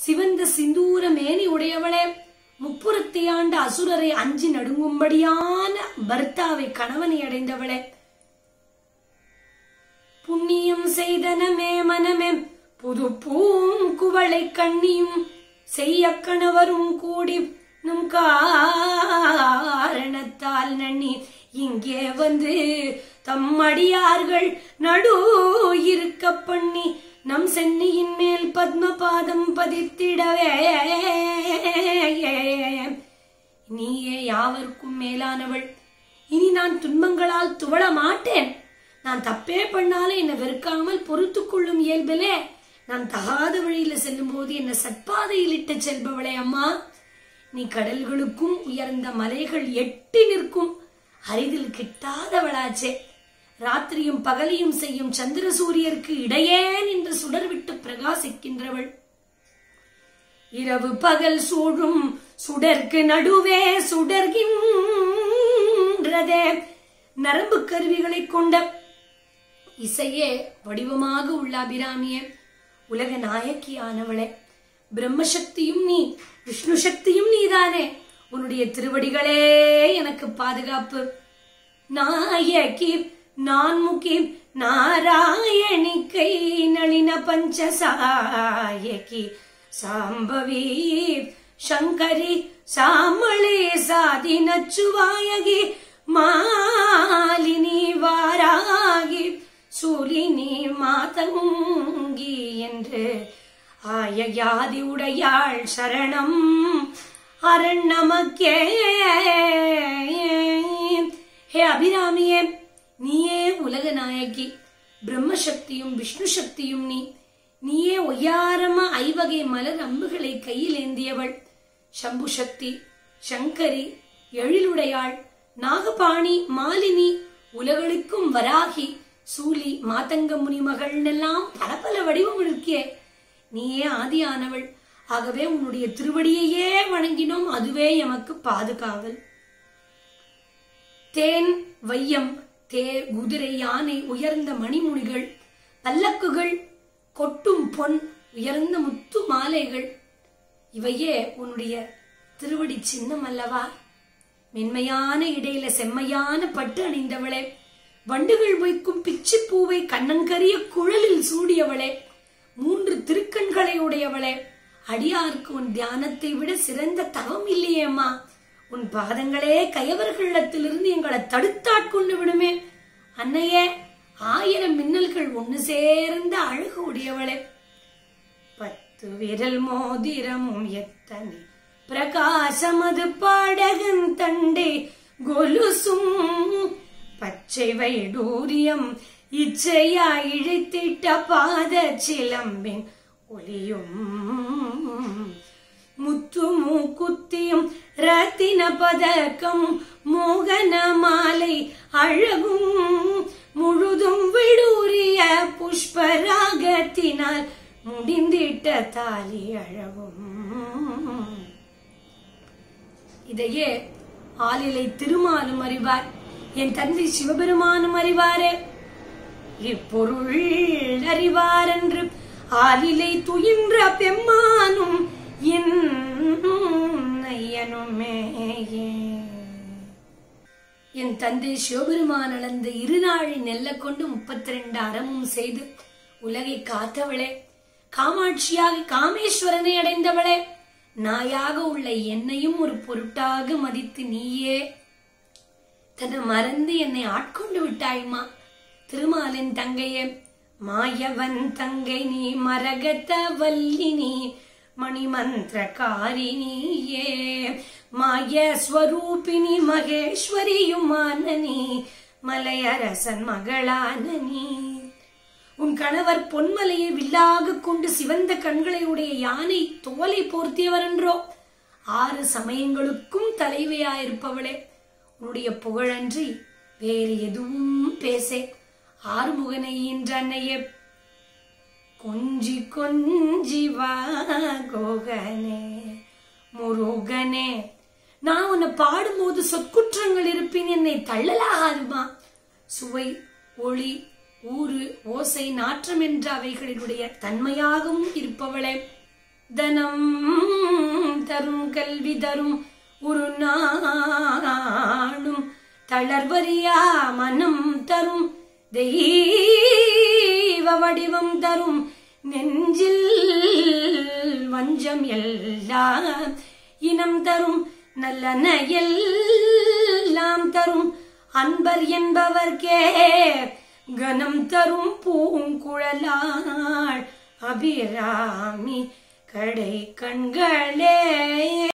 சிவந்த சிந்தூர மேனி உடையவளே முப்புறத்தை ஆண்ட அசுரரை அஞ்சி நடுங்கும்படியான பர்த்தாவை கணவனை அடைந்தவளே புண்ணியம் செய்தனமே மனமே புது பூங்குவளை கண்ணியும் செய்ய கணவரும் கூடி நம் காரணத்தால் நன்னி இங்கே வந்து தம் அடியார்கள் நடு இருக்க பண்ணி நம் சென்னியின் மேல் பத்மபாதம் பதித்திடவே நீயே யாவருக்கும் மேலானவள் இனி நான் துன்பங்களால் துவள மாட்டேன் நான் தப்பே பண்ணாலும் என்னை வெறுக்காமல் பொறுத்துக் கொள்ளும் இயல்பிலே நான் தகாத வழியில செல்லும் போது என்னை சட்பாதையில் இட்ட செல்பவளே அம்மா நீ கடல்களுக்கும் உயர்ந்த மலைகள் எட்டி நிற்கும் அரிதில் கிட்டாதவளாச்சே ராத்திரியும் பகலையும் செய்யும் சந்திர சூரியருக்கு இடையே நின்று சுடர் விட்டு பிரகாசிக்கின்றவள் இரவு பகல் சூழும் சுடர்க்கு நடுவே சுடர்கின்றதே நரம்பு கருவிகளை கொண்ட இசையே வடிவமாக உள்ள அபிராமியே உலக நாயக்கியானவளே பிரம்மசக்தியும் நீ விஷ்ணு சக்தியும் நீதானே உன்னுடைய திருவடிகளே எனக்கு பாதுகாப்பு நாயகி நான்முகி நாராயணி கை நளின பஞ்சசாயகி சாம்பவி சங்கரி சாமளே சாதி நச்சுவாயகி மாலினி வாராகி சூலினி மாதங்கி என்று ஆயயாதி உடையாள் சரணம் அரண் நமக்கே ஹே அபிராமியே நீயே உலக நாயகி பிரம்மசக்தியும் விஷ்ணு சக்தியும் நீ நீயே ஒய்யாரமா ஐவகை மலர் அம்புகளை கையில் ஏந்தியவள் சம்பு சக்தி சங்கரி எழிலுடையாள் நாகபாணி மாலினி உலகளுக்கும் வராகி சூலி மாதங்க முனி மகள்னெல்லாம் பல பல வடிவம் இருக்கியே நீயே ஆதியானவள் ஆகவே உன்னுடைய திருவடியையே வணங்கினோம் அதுவே எமக்கு பாதுகாவல் தேன் வையம் தேர் குதிரை யானை உயர்ந்த மணிமுடிகள் பல்லக்குகள் கொட்டும் பொன் உயர்ந்த முத்து மாலைகள் இவையே உன்னுடைய திருவடி சின்னம் அல்லவா மென்மையான இடையில செம்மையான பட்டு அணிந்தவளே வண்டுகள் வைக்கும் பிச்சி பூவை கண்ணங்கரிய குழலில் சூடியவளே மூன்று திருக்கண்களை உடையவளே அடியாருக்கு உன் தியானத்தை விட சிறந்த தவம் இல்லையேம்மா உன் பாதங்களே கயவர்களிடத்திலிருந்து எங்களை தடுத்தாட்கொண்டு விடுமே அன்னையே ஆயிரம் மின்னல்கள் ஒண்ணு சேர்ந்த அழகு உடையவளே பத்து விரல் மோதிரமும் எத்தனை பிரகாசமது பாடகன் தண்டே கொலுசும் பச்சை வைடூரியம் இச்சையா இழைத்திட்ட பாத சிலம்பின் ஒளியும் முத்து மூக்குத்தியும் ரத்தின பதக்கம் மோகன மாலை அழகும் முழுதும் விடூரிய புஷ்பராகத்தினால் முடிந்திட்ட தாலி அழகும் இதையே ஆளிலை திருமாலும் அறிவார் என் தந்தை சிவபெருமானும் அறிவாரே இப்பொருள் அறிவார் என்று ஆளிலை துயின்ற பெம்மானும் என் ஐயனுமே என் தந்தை சிவபெருமான் அளந்த இருநாழி நெல்ல கொண்டு முப்பத்தி ரெண்டு அறமும் செய்து உலகை காத்தவளே காமாட்சியாக காமேஸ்வரனை அடைந்தவளே நாயாக உள்ள என்னையும் ஒரு பொருட்டாக மதித்து நீயே தன்னை மறந்து என்னை ஆட்கொண்டு விட்டாய்மா திருமாலின் தங்கையே மாயவன் தங்கை நீ மரகத வல்லினி மணிமந்திரகாரிணியே மாய ஸ்வரூபிணி மகேஸ்வரியுமான நீ மலையரசன் மகளான நீ உன் கணவர் பொன்மலையை வில்லாக கொண்டு சிவந்த கண்களை உடைய யானை தோலை போர்த்தியவர் என்றோ ஆறு சமயங்களுக்கும் தலைவையாயிருப்பவளே உன்னுடைய புகழன்றி வேறு எதுவும் பேசே ஆறுமுகனை என்ற அன்னையே கொஞ்சி கொஞ்சி வா கோகனே முருகனே நான் உன்னை பாடும்போது சொற்குற்றங்கள் இருப்பின் என்னை தள்ளலாகாதுமா சுவை ஒளி ஊறு ஓசை நாற்றம் என்ற அவைகளினுடைய தன்மையாகவும் இருப்பவளே தனம் தரும் கல்வி தரும் ஒரு நாளும் தளர்வறியா மனம் தரும் தெய்வ வடிவம் தரும் நெஞ்சில் வஞ்சம் எல்லாம் இனம் தரும் நல்லன எல்லாம் தரும் அன்பர் என்பவர்க்கே கனம் தரும் பூங்குழலாள் அபிராமி கடை கண்களே